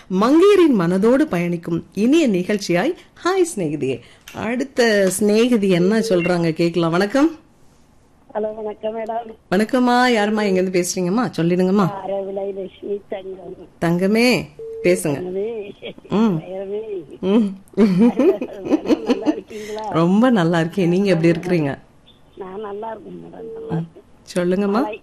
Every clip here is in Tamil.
மங்கையரின் மனதோடு பயணிக்கும் இனிய நிகழ்ச்சியாய் ஹாய் சிநேகிதியே அடுத்த சிநேகிதி என்ன சொல்றாங்க கேட்கலாம் வணக்கம் ஹலோ வணக்கம் மேடம் வணக்கம்மா யாரும்மா எங்க இருந்து பேசுறீங்கம்மா சொல்லிடுங்கம்மா அரவிலை லட்சுமி தங்கம் தங்கமே பேசுங்க அது, ம். வைரவே. ம். மேடம், நல்லா இருக்கீங்களா ரொம்ப நல்லா இருக்கேன் நீங்க எப்படி இருக்கிறீங்க நான் நல்லா இருக்கேன் மேடம் நல்லா இருக்கேன் சொல்லுங்கம்மா ஹாய்.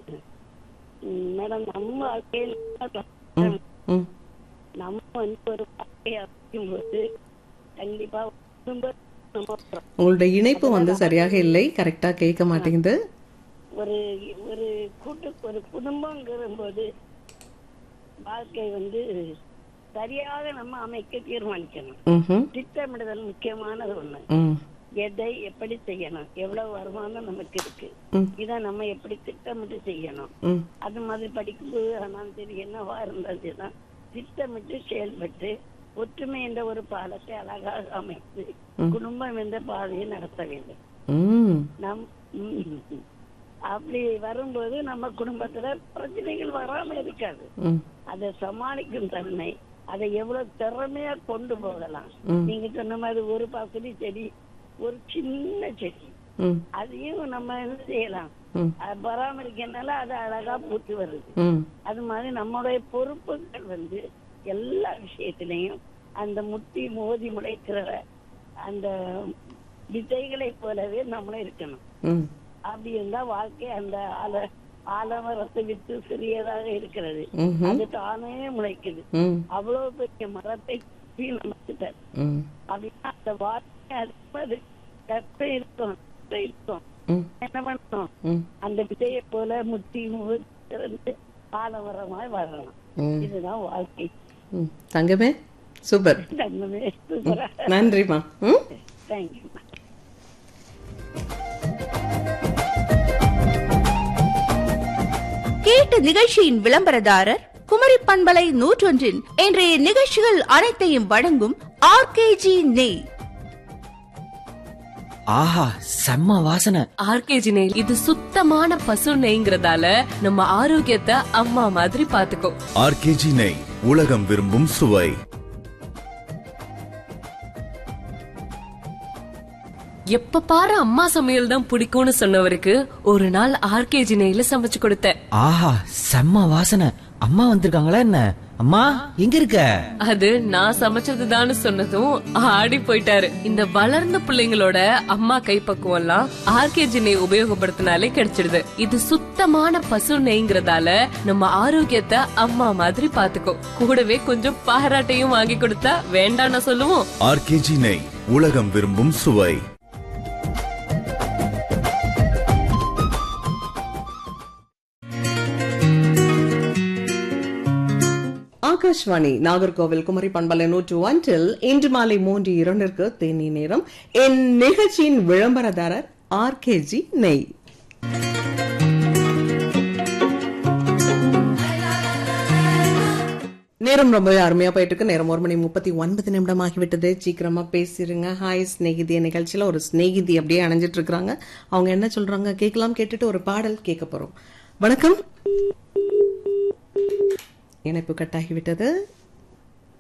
ம், மேடம் நம்ம வாழ்க்கையில் ம், ம், நம்ம வந்து ஒரு வாழ்க்கையை அமைக்கும் போது கண்டிப்பா குடும்ப நம்ம உங்களுடைய இணைப்பு வந்து சரியாக இல்லை கரெக்டா கேட்க மாட்டேங்குது ஒரு ஒரு கூட்டு ஒரு குடும்பங்கிற போது வாழ்க்கை வந்து சரியாக நம்ம அமைக்க தீர்மானிக்கணும் ம்ஹும், திட்டமிடுதல் முக்கியமானது ஒண்ணு ம், எதை எப்படி செய்யணும் எவ்வளவு வருமானம் நமக்கு இருக்கு ம். இதை நம்ம எப்படி திட்டமிட்டு செய்யணும் ம், அது மாதிரி படிக்கும்போது ஆனாலும் சரி என்னவா இருந்தாலும் சரிதான் திட்டமிட்டு செயல்பட்டு ஒற்றுமை என்ற ஒரு பாலத்தை அழகாக அமைத்து குடும்பம் என்ற பாதையை நடத்த வேண்டும் ம், நம் ம். அப்படி வரும்போது நம்ம குடும்பத்துல பிரச்சனைகள் வராம இருக்காது ம், அதை சமாளிக்கும் தன்மை அதை எவ்வளவு திறமையா கொண்டு போகலாம் நீங்க சொன்ன மாதிரி ஒரு பகுதி செடி ஒரு சின்ன செடி ம், அதையும் நம்ம என்ன செய்யலாம் ம். அது பராமரிக்கிறதுனால அது அழகா பூத்து வருது ம், அது மாதிரி நம்மளுடைய பொறுப்புகள் வந்து எல்லா விஷயத்திலையும் அந்த முட்டி மோதி முளைக்கிற அந்த விதைகளை போலவே நம்மளும் இருக்கணும் ம், அப்படி இருந்தா வாழ்க்கை அந்த ஆல ஆலமரத்தை விட்டு சிறியதாக இருக்கிறது ம்ஹும், அது தானே முளைக்குது ம், அவ்வளவு பெரிய மரத்தை நமக்கிட்டார் ம், அப்படின்னா அந்த வாழ்க்கை அது கற்ப இருக்கும் கற்ப இருக்கும் ம், என்ன பண்ணணும் ம், அந்த விதையை போல முட்டி முகத்திலிருந்து ஆலமரமாய் வரணும் ம், இதுதான் வாழ்க்கை ம். தங்கமே சூப்பர் தங்கமே சூப்பரா நன்றிம்மா ம் தேங்க்யூ கேட்ட நிகழ்ச்சியின் விளம்பரதாரர் குமரி பண்பலை நூற்றொன்றின் இன்றைய நிகழ்ச்சிகள் அனைத்தையும் வழங்கும் ஆர்கேஜி நெய் ஆஹா செம்ம வாசனை ஆர்கேஜி நெய் இது சுத்தமான பசு நெய்ங்கிறதால நம்ம ஆரோக்கியத்தை அம்மா மாதிரி பாத்துக்கோ ஆர்கேஜி நெய் உலகம் விரும்பும் சுவை எப்ப பாரு அம்மா சமையல் தான் பிடிக்கும்னு சொன்னவருக்கு ஒரு நாள் ஆர்கேஜி நெய்ல சமைச்சு கொடுத்தேன் ஆஹா செம்ம வாசனை அம்மா வந்திருக்காங்களா என்ன அம்மா எங்க இருக்க அது நான் சமைச்சதுதான்னு சொன்னதும் ஆடி போயிட்டாரு இந்த வளர்ந்த பிள்ளைங்களோட அம்மா கைப்பக்குவம் எல்லாம் ஆர்கேஜி நெய் உபயோகப்படுத்தினாலே கிடைச்சிடுது இது சுத்தமான பசு நெய்ங்கிறதால நம்ம ஆரோக்கியத்தை அம்மா மாதிரி பாத்துக்கோ கூடவே கொஞ்சம் பாராட்டையும் வாங்கி கொடுத்தா வேண்டாம்னு சொல்லுவோம் ஆர்கேஜி நெய் உலகம் விரும்பும் சுவை ஆகாஷ்வாணி நாகர்கோவில் குமரி பண்பலை நூற்று ஒன்றில் இன்று மாலை மூன்று இரண்டிற்கு தேனி நேரம் என் நிகழ்ச்சியின் விளம்பரதாரர் ஆர்கேஜி நெய் நேரம் ரொம்பவே அருமையா போயிட்டு இருக்கு நேரம் ஒரு மணி முப்பத்தி ஒன்பது நிமிடம் ஆகிவிட்டது சீக்கிரமா பேசிருங்க ஹாய் ஸ்நேகிதி நிகழ்ச்சியில ஒரு ஸ்நேகிதி அப்படியே அணைஞ்சிட்டு இருக்காங்க அவங்க என்ன சொல்றாங்க கேட்கலாம் கேட்டுட்டு ஒரு பாடல் கேட்க போறோம் வணக்கம் இணைப்பு கட்டாகிவிட்டது